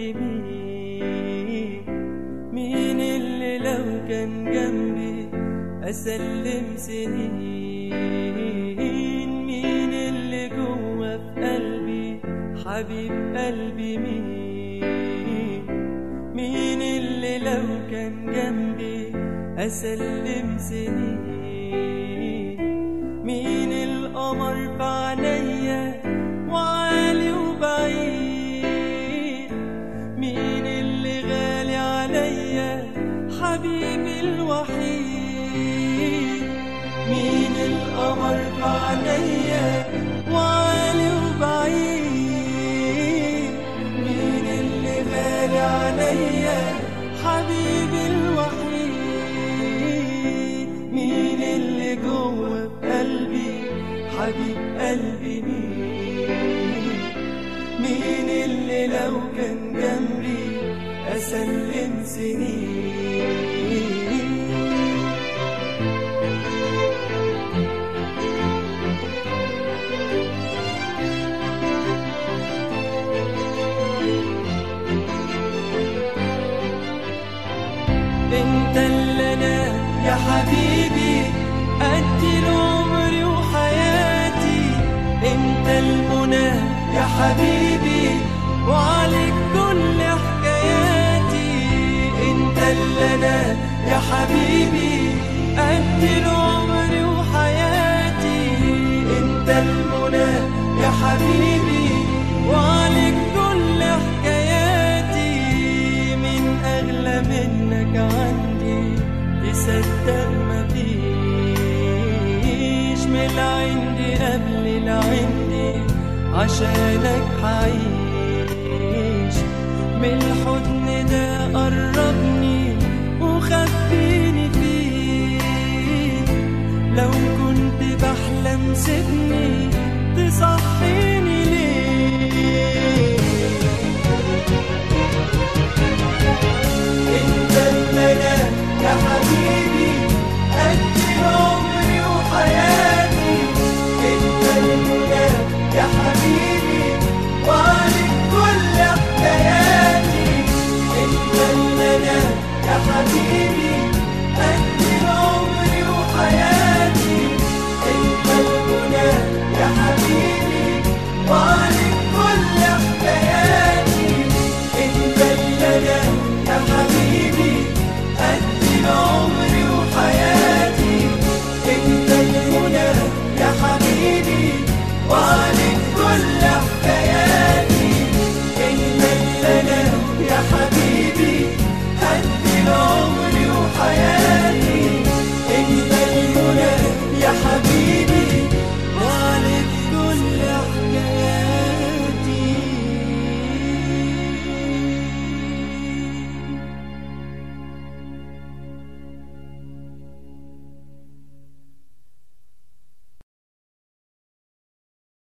قلبي مين مين اللي لو كان جنبي أسلم سنين مين اللي جوه في قلبي حبيب قلبي مين مين اللي لو كان جنبي أسلم سنين مين القمر في عينيا وعالي وبعيد مين اللي غالي عليا حبيبي الوحيد مين القمر في عينيا وعالي وبعيد مين اللي غالي عليا حبيبي الوحيد مين اللي جوه قلبي حبيب قلبي مين مين اللي لو كان جنبي أسلم سنين انت اللي انا يا حبيبي ادي عمري وحياتي انت المنى يا حبيبي وعليك كل حكاياتي انت اللي انا يا حبيبي ادي عمري وحياتي انت المنى يا حبيبي وعليك كل حكاياتي من اغلى منك عندي تصدق مفيش من العندي قبل العندي عشانك حعيش من الحضن ده قربني وخبيني فيه لو كنت بحلم سيبني تصحيني